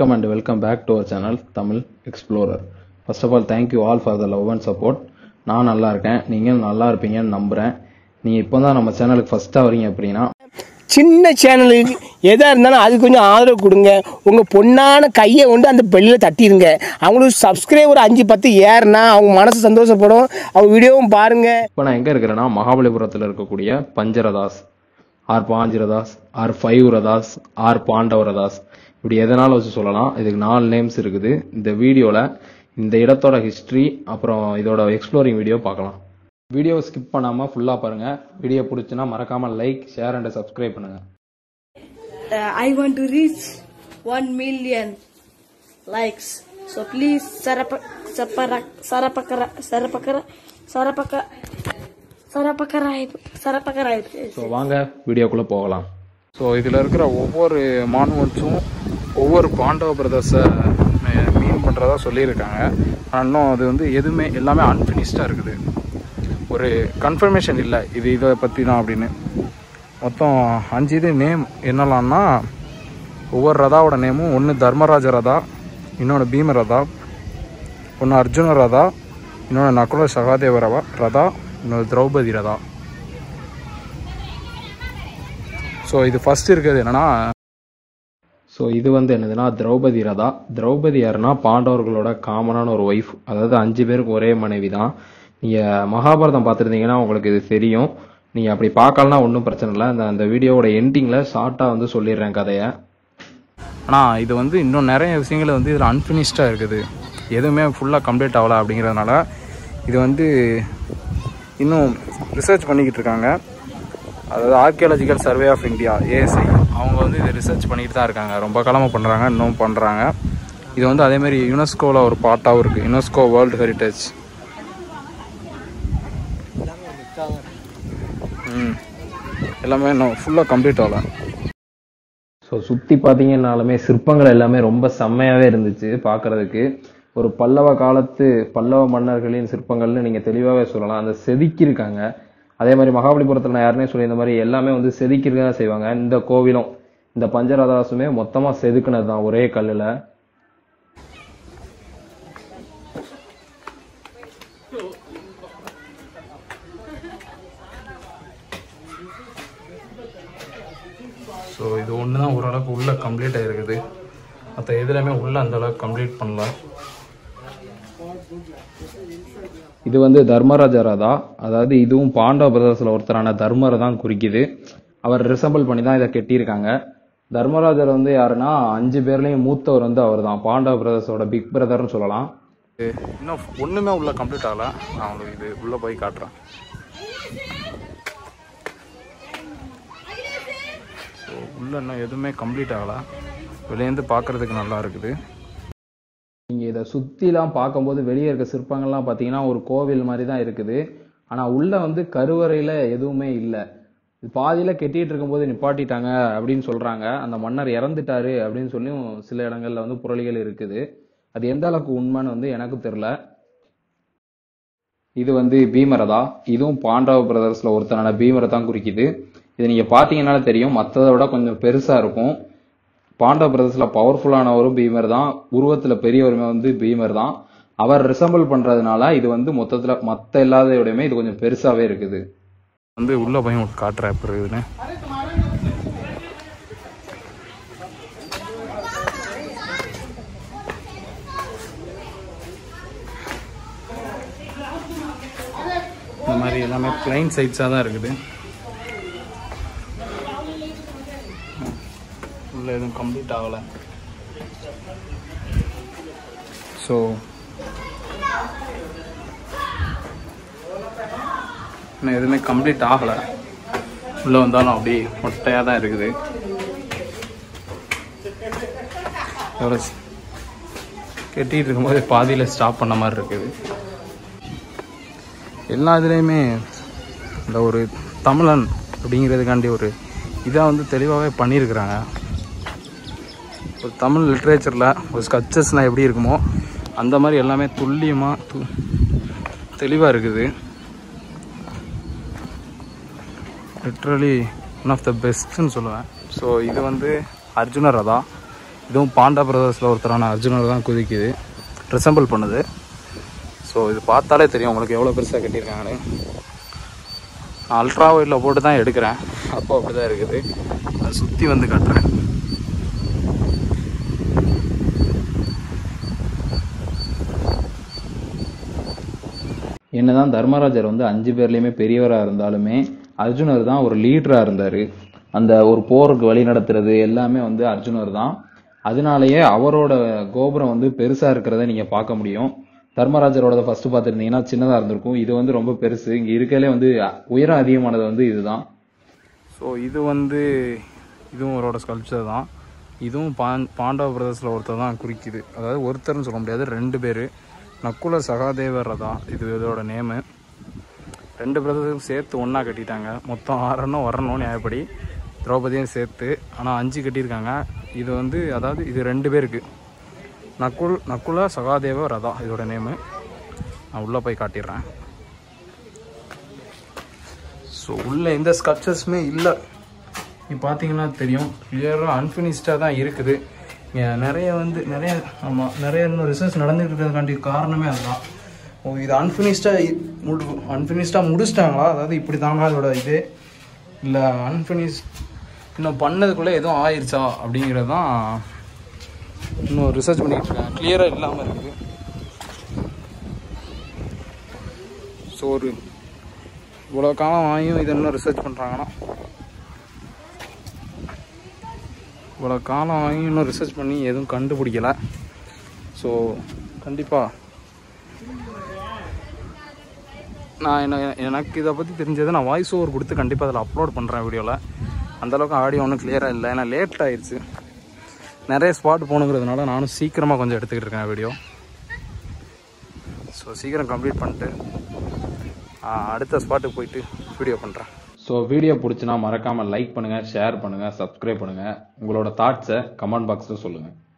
வணக்கம் and welcome back to our channel Tamil explorer first of all thank you all for the love and support நான் நல்லா இருக்கேன் நீங்கள் நல்லா இருப்பீங்கன்னு நம்புகிறேன் நீங்கள் இப்போ தான் நம்ம சேனலுக்கு ஃபஸ்ட்டாக வரீங்க அப்படின்னா சின்ன சேனலுக்கு எதாக இருந்தாலும் அது கொஞ்சம் ஆதரவு கொடுங்க உங்கள் பொண்ணான கையை கொண்டு அந்த பெல்லில் தட்டிடுங்க அவங்களுக்கு சப்ஸ்கிரைபர் அஞ்சு பத்து ஏறுனா அவங்க மனசு சந்தோஷப்படும் அவங்க வீடியோவும் பாருங்கள் இப்போ நான் எங்கே இருக்கிறேன்னா மகாபலிபுரத்தில் இருக்கக்கூடிய Pancharathas or Panjirathas or five Rathas or Pandavarathas இப்படி எதனால வச்சு சொல்லலாம் இதுக்கு நாலு நேம்ஸ் இருக்குது இந்த வீடியோவில் இந்த இடத்தோட ஹிஸ்ட்ரி அப்புறம் இதோட எக்ஸ்ப்ளோரிங் வீடியோ பார்க்கலாம் வீடியோவை ஸ்கிப் பண்ணாமல் ஃபுல்லாக பாருங்கள் வீடியோ பிடிச்சுன்னா மறக்காமல் லைக் ஷேர் அண்ட் சப்ஸ்கிரைப் பண்ணுங்கள் uh, I want to reach 1 million likes. So please sarapa sapara sarapakara sarapakara sarapaka sarapakara sarapakara so வாங்க வீடியோக்குள்ளே போகலாம் ஸோ இதில் இருக்கிற ஒவ்வொரு மானுமெண்ட்ஸும் ஒவ்வொரு பாண்டவ பிரதர்ஸை மீன் பண்ணுறதா சொல்லியிருக்காங்க ஆனால் இன்னும் அது வந்து எதுவுமே எல்லாமே அன்ஃபினிஷ்டாக இருக்குது ஒரு கன்ஃபர்மேஷன் இல்லை இது இதை பற்றி தான் அப்படின்னு மொத்தம் அஞ்சு இது நேம் என்னலாம்னா ஒவ்வொரு ரதாவோட நேமும் ஒன்று தர்மராஜ ரதா இன்னொன்று பீம ரதா ஒன்று அர்ஜுன ரதா இன்னொன்று நகுல சகாதேவ ரவா ரதா இன்னொரு திரௌபதி ரதா ஸோ இது ஃபர்ஸ்ட் இருக்கிறது என்னன்னா ஸோ இது வந்து என்னதுன்னா திரௌபதி ரதா திரௌபதி யாருன்னா பாண்டவர்களோட காமனான ஒரு ஒய்ஃப் அதாவது அஞ்சு பேருக்கு ஒரே மனைவி தான் நீங்கள் மகாபாரதம் பார்த்துருந்தீங்கன்னா உங்களுக்கு இது தெரியும் நீங்கள் அப்படி பார்க்கலனா ஒன்றும் பிரச்சனை இல்லை அந்த அந்த வீடியோவோட எண்டிங்கில் ஷார்ட்டாக வந்து சொல்லிடுறேன் கதையை ஆனால் இது வந்து இன்னும் நிறைய விஷயங்கள் வந்து இதில் அன்ஃபினிஷ்டாக இருக்குது எதுவுமே ஃபுல்லாக கம்ப்ளீட் ஆகலை அப்படிங்கிறதுனால இது வந்து இன்னும் ரிசர்ச் பண்ணிக்கிட்டு இருக்காங்க அதாவது archaeological survey of India ASI அவங்க வந்து இதை ரிசர்ச் பண்ணிட்டு தான் இருக்காங்க ரொம்ப காலமாக பண்ணுறாங்க இன்னும் பண்ணுறாங்க இது வந்து அதேமாதிரி யுனெஸ்கோவில் ஒரு பார்ட்டாகவும் இருக்குது யுனெஸ்கோ வேர்ல்டு ஹெரிட்டேஜ் ம் எல்லாமே இன்னும் ஃபுல்லாக கம்ப்ளீட் ஆகல ஸோ சுற்றி பார்த்தீங்கன்னாலுமே சிற்பங்கள் எல்லாமே ரொம்ப செம்மையாகவே இருந்துச்சு பார்க்கறதுக்கு ஒரு பல்லவ காலத்து பல்லவ மன்னர்களின் சிற்பங்கள்னு நீங்கள் தெளிவாகவே சொல்லலாம் அந்த செதுக்கியிருக்காங்க அதே மாதிரி மகாபலிபுரத்தில் நான் யாருனே சொல்லி இந்த மாதிரி எல்லாமே வந்து செதுக்கிருக்க தான் செய்வாங்க இந்த கோவிலும் இந்த பஞ்சரதாசுமே மொத்தமாக செதுக்குனது தான் ஒரே கல்லில் ஸோ இது ஒன்று தான் ஓரளவுக்கு உள்ள கம்ப்ளீட் ஆகிருக்குது மற்ற எதுலையுமே உள்ள அந்த அளவுக்கு கம்ப்ளீட் பண்ணல இது வந்து தர்மராஜ ரதா அதாவது இதுவும் பாண்டவ பிரதர்ஸில் ஒருத்தரான தர்மரை தான் குறிக்குது அவர் ரிசம்பிள் பண்ணி தான் இதை கெட்டியிருக்காங்க தர்மராஜர் வந்து யாருன்னா அஞ்சு பேர்லையும் மூத்தவர் வந்து அவர் தான் பாண்டவ பிரதர்ஸோட பிக் பிரதர்னு சொல்லலாம் இன்னும் ஒன்றுமே உள்ள கம்ப்ளீட் ஆகல நான் உங்களுக்கு இது உள்ளே போய் காட்டுறேன் ஸோ உள்ள இன்னும் எதுவுமே கம்ப்ளீட் ஆகலை வெளியேந்து பார்க்குறதுக்கு நல்லா இருக்குது நீங்கள் இதை சுற்றிலாம் பார்க்கும்போது வெளியே இருக்க சிற்பங்கள்லாம் பார்த்தீங்கன்னா ஒரு கோவில் மாதிரி தான் இருக்குது ஆனால் உள்ளே வந்து கருவறையில் எதுவுமே இல்லை பாதியில் கெட்டிட்டு இருக்கும்போது நிப்பாட்டிட்டாங்க அப்படின்னு சொல்கிறாங்க அந்த மன்னர் இறந்துட்டாரு அப்படின்னு சொல்லியும் சில இடங்களில் வந்து புரளிகள் இருக்குது அது எந்த அளவுக்கு உண்மைன்னு வந்து எனக்கு தெரில இது வந்து பீமரதா இதுவும் பாண்டவ பிரதர்ஸில் ஒருத்தனான பீமரை தான் குறிக்குது இது நீங்கள் பார்த்தீங்கன்னாலே தெரியும் மற்றதை விட கொஞ்சம் பெருசாக இருக்கும் பாண்டவ பிரதர்ஸில் பவர்ஃபுல்லானவரும் பீமர் தான் உருவத்தில் பெரியவருமே வந்து பீமர் தான் அவர் ரிசம்பிள் பண்ணுறதுனால இது வந்து மொத்தத்தில் மற்ற எல்லாதையோடையுமே இது கொஞ்சம் பெருசாகவே இருக்குது வந்து உள்ள போய் உங்களுக்கு காட்டுறேன் எப்படி இருக்குதுன்னு இந்த மாதிரி எல்லாமே பிளைன் சைட்ஸாக தான் இருக்குது உள்ள எதுவும் கம்ப்ளீட் ஆகலை ஸோ இன்னும் எதுவுமே கம்ப்ளீட் ஆகலை உள்ளே வந்தாலும் அப்படி மொட்டையாக தான் இருக்குது எவ்வளோ கெட்டிகிட்டு இருக்கும்போது பாதியில் ஸ்டாப் பண்ண மாதிரி இருக்குது எல்லா இதுலேயுமே இந்த ஒரு தமிழன் அப்படிங்கிறதுக்காண்டி ஒரு இதாக வந்து தெளிவாகவே பண்ணியிருக்கிறாங்க ஒரு தமிழ் லிட்ரேச்சரில் ஒரு ஸ்கட்சஸ்னால் எப்படி இருக்குமோ அந்த மாதிரி எல்லாமே துல்லியமாக து தெளிவாக இருக்குது லிட்ரலி ஒன் ஆஃப் த பெஸ்ட்டுன்னு சொல்லுவேன் ஸோ இது வந்து அர்ஜுன ரதா இதுவும் பாண்டா பிரதர்ஸில் ஒருத்தரான அர்ஜுனர் தான் குதிக்குது ரிசம்பிள் பண்ணுது ஸோ இது பார்த்தாலே தெரியும் உங்களுக்கு எவ்வளோ பெருசாக கட்டியிருக்காங்கன்னு நான் அல்ட்ரா ஒயிட்டில் போட்டு தான் எடுக்கிறேன் அப்போ அப்படி தான் இருக்குது அதை சுற்றி வந்து காட்டுறேன் என்னதான் தர்மராஜர் வந்து அஞ்சு பேர்லேயுமே பெரியவராக இருந்தாலுமே அர்ஜுனர் தான் ஒரு லீடராக இருந்தார் அந்த ஒரு போருக்கு வழி நடத்துறது எல்லாமே வந்து அர்ஜுனர் தான் அதனாலேயே அவரோட கோபுரம் வந்து பெருசாக இருக்கிறத நீங்கள் பார்க்க முடியும் தர்மராஜரோட ஃபர்ஸ்ட் பார்த்துருந்தீங்கன்னா சின்னதாக இருந்திருக்கும் இது வந்து ரொம்ப பெருசு இங்கே இருக்கலே வந்து உயரம் அதிகமானது வந்து இதுதான் ஸோ இது வந்து இதுவும் அவரோட ஸ்கல்ப்சர் தான் இதுவும் பான் பாண்டவ பிரதர்ஸில் ஒருத்தர் தான் குறிக்குது அதாவது ஒருத்தர்னு சொல்ல முடியாது ரெண்டு பேர் நக்குல சகாதேவர் தான் இது இதோட நேமு ரெண்டு பிரதர்ஸும் சேர்த்து ஒன்றா கட்டிட்டாங்க மொத்தம் ஆறணும் வரணும் நியாயப்படி திரௌபதியும் சேர்த்து ஆனால் அஞ்சு கட்டியிருக்காங்க இது வந்து அதாவது இது ரெண்டு பேருக்கு நக்குல் நக்குல சகாதேவ ரதா இதோட நேமு நான் உள்ளே போய் காட்டிடுறேன் ஸோ உள்ள எந்த ஸ்கல்ப்சர்ஸுமே இல்லை நீ பார்த்தீங்கன்னா தெரியும் கிளியராக அன்ஃபினிஷ்டாக தான் இருக்குது இங்கே நிறைய வந்து நிறைய ஆமாம் நிறைய இன்னும் ரிசர்ச் நடந்துட்டு இருக்கிறதுக்காண்டி காரணமே அதுதான் ஓ இது அன்ஃபினிஷ்டாக முடி அன்ஃபினிஷ்டாக முடிச்சிட்டாங்களா அதாவது இப்படி தானா இதோட இது இல்லை அன்ஃபினிஷ் இன்னும் பண்ணதுக்குள்ளே எதுவும் ஆயிடுச்சா அப்படிங்கிறது தான் இன்னும் ரிசர்ச் பண்ணிக்கிட்டு இருக்காங்க கிளியராக இல்லாமல் இருக்குது ஸோ ஒரு இவ்வளோ காலம் ஆகியும் இதை இன்னும் ரிசர்ச் பண்ணுறாங்கன்னா இவ்வளோ காலம் ஆகியும் இன்னும் ரிசர்ச் பண்ணி எதுவும் கண்டுபிடிக்கல ஸோ கண்டிப்பாக நான் என்ன எனக்கு இதை பற்றி தெரிஞ்சதை நான் வாய்ஸ் ஓவர் கொடுத்து கண்டிப்பாக அதில் அப்லோட் பண்ணுறேன் வீடியோவில் அந்தளவுக்கு ஆடியோ ஒன்றும் கிளியராக இல்லை ஏன்னா லேட் ஆயிடுச்சு நிறைய ஸ்பாட் போகணுங்கிறதுனால நானும் சீக்கிரமாக கொஞ்சம் எடுத்துக்கிட்டு இருக்கேன் வீடியோ ஸோ சீக்கிரம் கம்ப்ளீட் பண்ணிட்டு ஆ, அடுத்த ஸ்பாட்டுக்கு போயிட்டு வீடியோ பண்ணுறேன் ஸோ வீடியோ பிடிச்சினா மறக்காமல் லைக் பண்ணுங்கள் ஷேர் பண்ணுங்கள் சப்ஸ்கிரைப் பண்ணுங்கள் உங்களோட தாட்ஸை கமெண்ட் பாக்ஸில் சொல்லுங்கள்